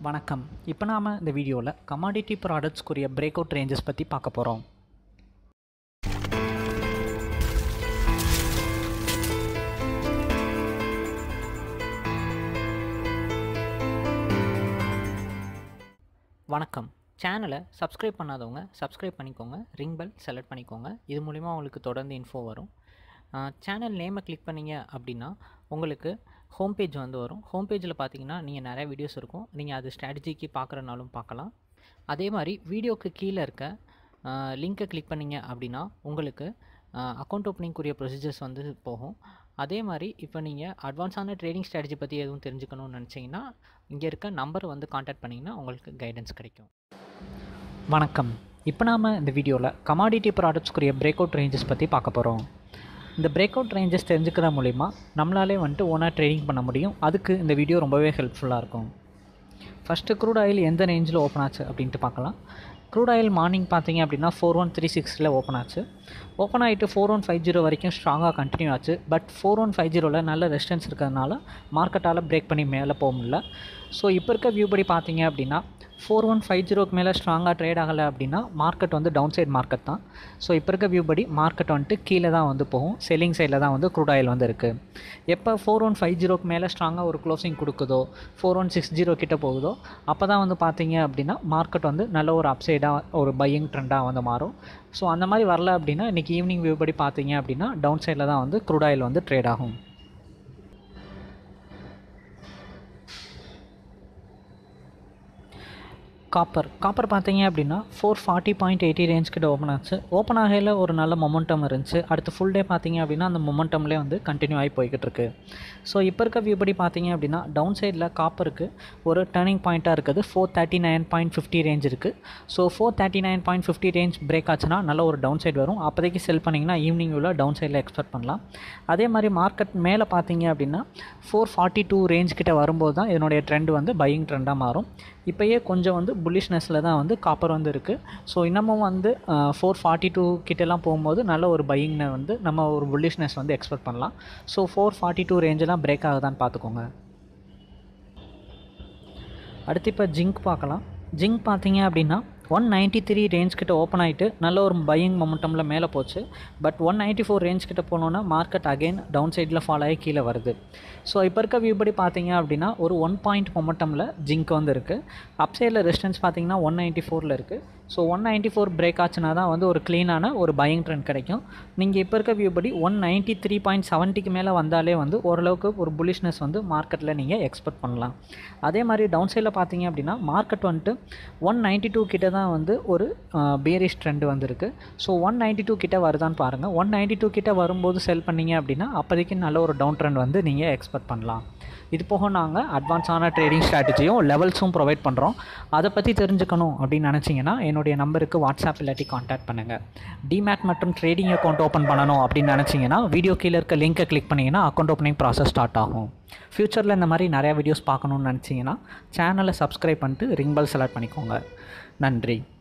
வணக்கம் இப்போ நாம் இந்த வீடியோவில் கமாடிட்டி ப்ராடக்ட்ஸ்க்குரிய பிரேக் அவுட் ரேஞ்சஸ் பற்றி பார்க்க போகிறோம் வணக்கம் சேனலை சப்ஸ்கிரைப் பண்ணாதவங்க சப்ஸ்கிரைப் பண்ணிக்கோங்க ரிங் பெல் செலக்ட் பண்ணிக்கோங்க இது மூலிமா உங்களுக்கு தொடர்ந்து இன்ஃபோ வரும் சேனல் நேமை கிளிக் பண்ணீங்க அப்படின்னா உங்களுக்கு ஹோம் பேஜ் வந்து வரும் ஹோம் பேஜில் பார்த்தீங்கன்னா நீங்கள் நிறைய வீடியோஸ் இருக்கும் நீங்கள் அது ஸ்ட்ராட்டஜிக்கு பார்க்குறனாலும் பார்க்கலாம் அதே மாதிரி வீடியோக்கு கீழே இருக்க லிங்க்கை கிளிக் பண்ணீங்க அப்படின்னா உங்களுக்கு அக்கௌண்ட் ஓப்பனிங்குரிய ப்ரொசீஜர்ஸ் வந்து போகும் அதே மாதிரி இப்போ நீங்கள் அட்வான்ஸான ட்ரேடிங் ஸ்ட்ராட்டஜி பற்றி எதுவும் தெரிஞ்சுக்கணும்னு நினச்சிங்கன்னா இங்கே இருக்க நம்பர் வந்து காண்டாக்ட் பண்ணிங்கன்னா உங்களுக்கு கைடன்ஸ் கிடைக்கும் வணக்கம் இப்போ நாம் இந்த வீடியோவில் கமாடிட்டி ப்ராடக்ட்ஸ்க்குரிய பிரேக் அவுட் ரேஞ்சஸ் பற்றி பார்க்க போகிறோம் இந்த பிரேக் அவுட் ரேஞ்சஸ் தெரிஞ்சுக்கிற மூலிமா நம்மளாலே வந்துட்டு ஓனாக ட்ரேடிங் பண்ண முடியும் அதுக்கு இந்த வீடியோ ரொம்பவே ஹெல்ப்ஃபுல்லாக இருக்கும் ஃபஸ்ட்டு க்ரூட் ஆயில் எந்த ரேஞ்சில் ஓப்பன் ஆச்சு அப்படின்ட்டு பார்க்கலாம் க்ரூட் ஆயில் மார்னிங் பார்த்தீங்க அப்படின்னா ஃபோர் ஒன் த்ரீ சிக்ஸில் ஓப்பன் ஆச்சு ஓப்பன் ஆகிட்டு ஃபோர் ஒன் ஃபைவ் ஜீரோ வரைக்கும் ஸ்ட்ராங்காக கண்டினியூ ஆச்சு பட் ஃபோர் ஒன் ஃபைவ் ஜீரோவில் நல்ல ரெசிஸ்டன்ஸ் இருக்கிறதுனால மார்க்கெட்டால் பிரேக் பண்ணி மேலே போக முடியல ஸோ இப்போ இருக்க வியூ படி பார்த்தீங்க அப்படின்னா ஃபோர் ஒன் ஃபைவ் ஜீரோக்கு மேலே ஸ்ட்ராங்காக ட்ரேட் ஆகலை அப்படின்னா மார்க்கெட் வந்து டவுன் சைட் மார்க்கெட் தான் ஸோ இப்போ இருக்க வியூ படி மார்க்கெட் வந்துட்டு கீழே தான் வந்து போகும் செல்லிங் சைடில் தான் வந்து க்ரூட் ஆயில் வந்து இருக்குது எப்போ ஃபோர் ஒன் ஃபைவ் ஜீரோக்கு மேலே ஸ்ட்ராங்காக ஒரு க்ளோசிங் கொடுக்குதோ ஃபோர் ஒன் சிக்ஸ் ஜீரோ கிட்ட போகுதோ அப்போ தான் வந்து பார்த்தீங்க அப்படின்னா மார்க்கெட் வந்து நல்ல ஒரு அப்சைடாக ஒரு பையிங் ட்ரெண்டாக வந்து மாறும் ஸோ அந்த மாதிரி வரல அப்படின்னா இன்றைக்கி ஈவினிங் வியூ படி பார்த்தீங்க அப்படின்னா டவுன் சைடில் தான் வந்து க்ரூட் ஆயில் வந்து ட்ரேட் ஆகும் காப்பர் காப்பர் பார்த்தீங்க அப்படின்னா four forty point eighty range கிட்ட ஓப்பன் ஆச்சு ஓப்பன் ஆகையில் ஒரு நல்ல மொமெண்டம் இருந்துச்சு அடுத்து ஃபுல் டே பார்த்தீங்க அப்படின்னா அந்த மொமெண்டம்லேயே வந்து கண்டினியூ ஆகி போய்கிட்டு இருக்கு ஸோ இப்போ இருக்க வியூ படி பார்த்தீங்க அப்படின்னா டவுன் சைடில் காப்பருக்கு ஒரு டர்னிங் பாயிண்ட்டாக இருக்குது four thirty nine point fifty range இருக்குது so four thirty nine point fifty range break ஆச்சுன்னா நல்ல ஒரு டவுன் சைடு வரும் அப்போதைக்கு செல் பண்ணிங்கன்னா ஈவினிங் உள்ள டவுன் சைடில் எக்ஸ்பெக்ட் பண்ணலாம் அதே மாதிரி மார்க்கெட் மேலே பார்த்தீங்க அப்படின்னா ஃபோர் ஃபார்ட்டி டூ ரேஞ்ச் கிட்ட வரும்போது தான் இதனுடைய ட்ரெண்ட் வந்து பையிங் ட்ரெண்டாக மாறும் இப்போயே கொஞ்சம் வந்து புல்லிஷ்னஸில் தான் வந்து காப்பர் வந்து இருக்குது ஸோ இன்னமும் வந்து ஃபோர் ஃபார்ட்டி டூ கிட்டலாம் போகும்போது நல்ல ஒரு பையிங்னை வந்து நம்ம ஒரு புல்லிஷ்னஸ் வந்து எக்ஸ்பெக்ட் பண்ணலாம் ஸோ ஃபோர் ஃபார்ட்டி டூ ரேஞ்செலாம் பிரேக் ஆகுதான்னு பார்த்துக்கோங்க அடுத்து இப்போ ஜிங்க் பார்க்கலாம் ஜிங்க் பார்த்தீங்க அப்படின்னா ஒன் நைன்ட்டி த்ரீ ரேஞ்ச் கிட்ட ஓப்பன் ஆகிட்டு நல்ல ஒரு பையிங் மொமெண்டமில் மேலே போச்சு but one ninety four range கிட்ட போனோன்னா மார்க்கெட் அகைன் டவுன் சைடில் ஃபால் ஆகி கீழே வருது ஸோ இப்போ இருக்க வியூ படி பார்த்தீங்க அப்படின்னா ஒரு ஒன் பாயிண்ட் மொமெண்டமில் ஜிங்க் வந்து இருக்குது அப் சைடில் ரெசிஸ்டன்ஸ் பார்த்தீங்கன்னா ஒன் நைன்ட்டி ஃபோரில் இருக்குது so one ninety four break ஆச்சுன்னா தான் வந்து ஒரு க்ளீனான ஒரு பையிங் ட்ரெண்ட் கிடைக்கும் நீங்கள் இப்போ இருக்க வியூ படி ஒன் நைன்ட்டி த்ரீ பாயிண்ட் செவன்ட்டிக்கு மேலே வந்தாலே வந்து ஓரளவுக்கு ஒரு புலிஷ்னஸ் வந்து மார்க்கெட்டில் நீங்கள் எக்ஸ்பெக்ட் பண்ணலாம் அதே மாதிரி டவுன் சைடில் பார்த்தீங்க அப்படின்னா மார்க்கெட் வந்துட்டு ஒன் நைன்ட்டி டூ கிட்ட தான் வந்து ஒரு பேரிஷ் ட்ரெண்ட் வந்திருக்கு ஸோ ஒன் நைன்ட்டி டூ கிட்ட வருதான்னு பாருங்கள் ஒன் நைன்ட்டி டூ கிட்ட வரும்போது செல் பண்ணீங்க அப்படின்னா அப்போதைக்கு நல்ல ஒரு டவுன் ட்ரெண்ட் வந்து நீங்கள் எக்ஸ்பெக்ட் பண்ணலாம் இது போக நாங்கள் அட்வான்ஸான ட்ரேடிங் ஸ்ட்ராட்டஜியும் லெவல்ஸும் ப்ரொவைட் பண்ணுறோம் அதை பற்றி தெரிஞ்சுக்கணும் அப்படின்னு நினச்சிங்கன்னா என்னுடைய நம்பருக்கு வாட்ஸ்அப் இல்லாட்டி காண்டாக்ட் பண்ணுங்கள் டிமேட் மற்றும் ட்ரேடிங் அக்கௌண்ட் ஓப்பன் பண்ணணும் அப்படின்னு நினச்சிங்கன்னா வீடியோ கீழே இருக்க லிங்க்கை கிளிக் பண்ணிங்கன்னா அக்கௌண்ட் ஓப்பனிங் ப்ராசஸ் ஸ்டார்ட் ஆகும் ஃப்யூச்சரில் இந்த மாதிரி நிறையா வீடியோஸ் பார்க்கணுன்னு நினச்சிங்கன்னா சேனலை சப்ஸ்கிரைப் பண்ணிட்டு ரிங் பெல் செலக்ட் பண்ணிக்கோங்க நன்றி